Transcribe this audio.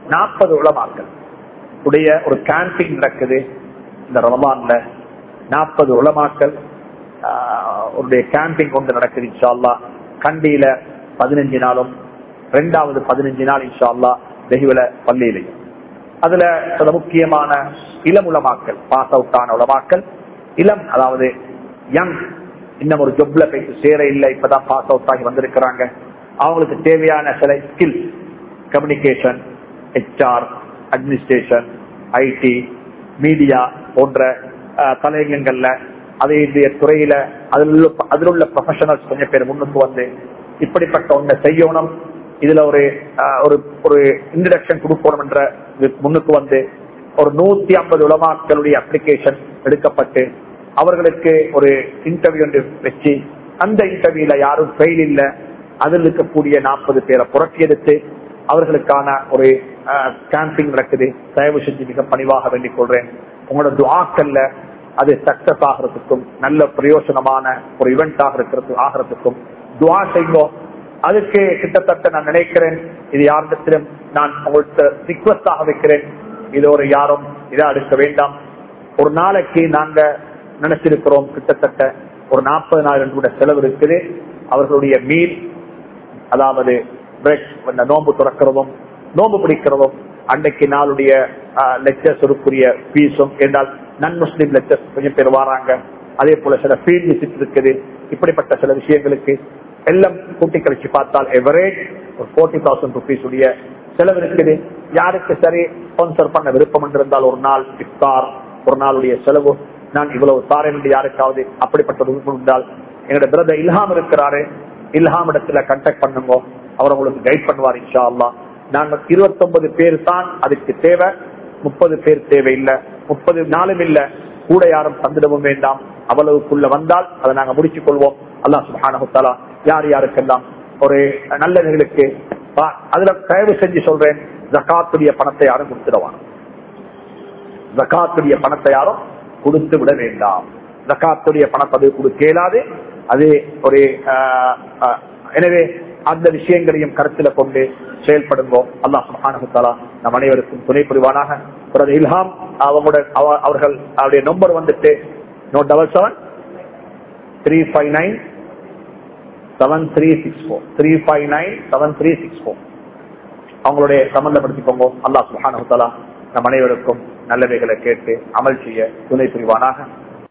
நாற்பது உளமாக்கல் உடைய ஒரு கேம்பிங் நடக்குது இந்த ரமலான்ல நாற்பது உளமாக்கல் உடைய கேம்பிங் கொண்டு நடக்குது இன்ஷா அல்லா கண்டியில பதினஞ்சு நாளும் ரெண்டாவது பதினஞ்சு நாள் இன்ஷா அல்லா வெகுவில பள்ளியிலையும் அதுல சில முக்கியமான இளம் உளமாக்கல் பாஸ் அவுட் ஆன உளமாக்கல் இளம் அதாவது யங் இன்னும் ஒரு ஜொப்ல போயிட்டு சேர இல்லை இப்பதான் பாஸ் அவுட் ஆகி வந்திருக்கிறாங்க அவங்களுக்கு தேவையான சில skill communication HR administration IT media போன்ற அஹ், தலையங்கங்கள்ல அதே இந்த துறையில அதில் உள்ள அதில் உள்ள ப்ரொஃபஷனல்ஸ் கொஞ்சம் பேர் முன்னுக்கு வந்து இப்படிப்பட்ட ஒன்றை செய்யணும் இதுல ஒரு அஹ், ஒரு ஒரு இன்ட்ரடக்ஷன் கொடுக்கணும் என்ற இது முன்னுக்கு வந்து ஒரு நூத்தி ஐம்பது உலமாக்களுடைய அப்ளிகேஷன் எடுக்கப்பட்டு அவர்களுக்கு ஒரு இன்டர்வியூ ஒன்று வச்சு அந்த இன்டர்வியூல யாரும் ஃபெயில் இல்ல அதில் இருக்கக்கூடிய நாற்பது பேரை புரட்டி எடுத்து அவர்களுக்கான ஒரு கேம்பிங் நடக்குது தயவு செஞ்சு மிக பணிவாக வேண்டிக் கொள்றேன் உங்களோட துவாக்கல்ல அது சக்சஸ் ஆகிறதுக்கும் நல்ல பிரயோசனமான ஒரு இவெண்ட் ஆகிறது ஆகிறதுக்கும் துவா செய்வோம் அதுக்கு கிட்டத்தட்ட நான் நினைக்கிறேன் இது யாரிடத்திலும் நான் உங்கள்கிட்ட ரிக்வஸ்டாக வைக்கிறேன் இது ஒரு யாரும் இதா எடுக்க வேண்டாம் ஒரு நாளைக்கு நாங்க நினைச்சிருக்கிறோம் கிட்டத்தட்ட ஒரு நாற்பது கூட செலவு இருக்குது அவர்களுடைய மீல் அதாவது பிரேக் இந்த நோன்பு துறக்கிறதும் நோன்பு பிடிக்கிறதும் அன்றைக்கு நாளுடைய லெக்சர்ஸருக்குரிய ஃபீஸும் என்றால் நன் முஸ்லீம் லெக்சர்ஸ் கொஞ்சம் பேர் வராங்க அதே போல சில ஃபீல்ட் விசிட் இருக்குது இப்படிப்பட்ட சில விஷயங்களுக்கு எல்லாம் கூட்டி கழிச்சு பார்த்தால் எவரேஜ் ஒரு ஃபோர்ட்டி தௌசண்ட் ருபீஸ் உடைய செலவு இருக்குது யாருக்கு சரி ஸ்பான்சர் பண்ண விருப்பம் இருந்தால் ஒரு நாள் இஃப்தார் ஒரு நாளுடைய செலவு நான் இவ்வளவு தாரேன் என்று யாருக்காவது அப்படிப்பட்ட ஒரு விருப்பம் இருந்தால் என்னோட பிரதர் இல்ஹாம் இருக்கிறாரு இல்ஹாம் இடத்துல கண்டாக்ட் பண்ணுங்க அவர் உங்களுக்கு கைட் பண்ணுவார் இன்ஷா அல்லா நாங்க இருபத்தி ஒன்பது பேர் தான் அதுக்கு தேவை முப்பது பேர் தேவையில்லை முப்பது நாளும் இல்ல கூட யாரும் தந்திடவும் வேண்டாம் அவ்வளவுக்குள்ள வந்தால் அதை நாங்க முடிச்சுக் கொள்வோம் அல்லாஹ் சுபானகுத்தாலா யார் யாருக்கெல்லாம் ஒரு நல்ல நிகழ்ச்சி அதுல தயவு செஞ்சு சொல்றேன் ஜக்காத்துடைய பணத்தை யாரும் கொடுத்துடுவாங்க ஜக்காத்துடைய பணத்தை யாரும் கொடுத்து விட வேண்டாம் ஜக்காத்துடைய பணத்தை அது கொடுக்க இயலாது அது ஒரு ஆஹ், ஆஹ், எனவே அந்த விஷயங்களையும் கருத்தில் கொண்டு செயல்படுவோம் அல்லாஹ் சுப்ஹானஹு நம் அனைவருக்கும் துணை புரிவானாக பிறகு இல்ஹாம் அவங்களோட அவ- அவர்கள் அவருடைய நம்பர் வந்துட்டு no double seven three five nine seven three six four three five nine seven three six four அவங்களுடைய சம்பந்தப்படுத்திக்கோங்க அல்லாஹ் சுப்ஹானஹு தஆலா நம் அனைவருக்கும் நல்லவைகளை கேட்டு அமல் செய்ய துணை புரிவானாக